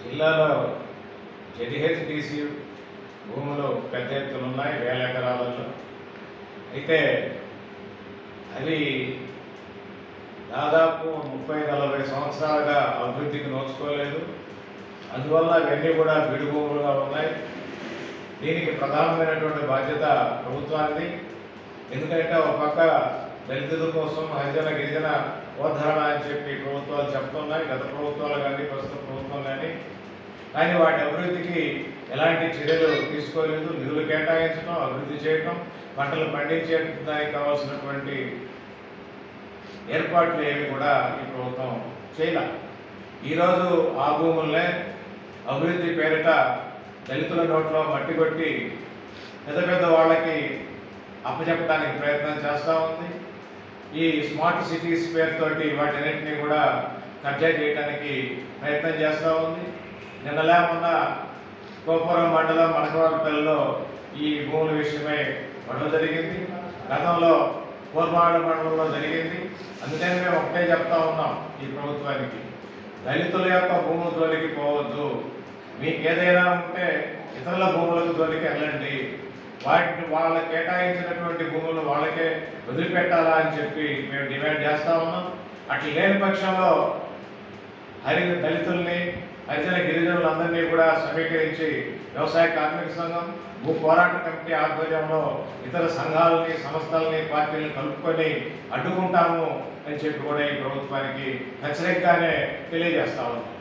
జిల్లాలో జడిహెచ్డిసి భూములు పెద్ద ఎత్తున ఉన్నాయి వేల ఎకరాలలో అయితే అవి దాదాపు ముప్పై నలభై సంవత్సరాలుగా అభివృద్ధికి నోచుకోలేదు అందువల్ల అవన్నీ కూడా బీడు భూములుగా ఉన్నాయి దీనికి ప్రధానమైనటువంటి బాధ్యత ప్రభుత్వానికి ఎందుకంటే ఒక పక్క దళితుల కోసం హరిజన గిరిజన ఉద్ధరణ అని చెప్పి ప్రభుత్వాలు చెప్తున్నాయి గత ప్రభుత్వాలు కానీ ప్రస్తుత ప్రభుత్వం కానీ కానీ వాటి అభివృద్ధికి ఎలాంటి చర్యలు తీసుకోలేదు నిధులు కేటాయించడం అభివృద్ధి చేయడం పంటలు పండించే దానికి కావాల్సినటువంటి ఏర్పాట్లు ఏవి కూడా ఈ ప్రభుత్వం చేయాల ఈరోజు ఆ భూములనే అభివృద్ధి పేరిట దళితుల నోట్లో మట్టి కొట్టి పెద్ద పెద్ద వాళ్ళకి అప్పచెప్పడానికి ప్రయత్నం చేస్తూ ఉంది ఈ స్మార్ట్ సిటీస్ పేరుతోటి వాటన్నిటిని కూడా కబ్జా చేయడానికి ప్రయత్నం చేస్తూ ఉంది నిన్నలే మొన్న గోపురం మండలం మనకవారిపల్లిలో ఈ భూముల విషయమై గొడవ జరిగింది గతంలో కోర్మాడ మండలంలో జరిగింది అందుకని మేము ఒకటే చెప్తా ఉన్నాం ఈ ప్రభుత్వానికి దళితుల యొక్క భూముల జోలికి పోవద్దు మీకు ఏదైనా ఉంటే ఇతరుల భూములకు జోలికి వెళ్ళండి వాటిని వాళ్ళ కేటాయించినటువంటి భూములు వాళ్ళకే వదిలిపెట్టాలా అని చెప్పి మేము డిమాండ్ చేస్తా ఉన్నాం అట్లా లేని పక్షంలో హరి దళితుల్ని హరిజన గిరిజనులందరినీ కూడా సమీకరించి వ్యవసాయ కార్మిక సంఘం భూ పోరాట కమిటీ ఆధ్వర్యంలో ఇతర సంఘాలని సంస్థలని పార్టీలను కలుపుకొని అడ్డుకుంటాము అని చెప్పి కూడా ఈ ప్రభుత్వానికి హెచ్చరికగానే తెలియజేస్తా ఉన్నాం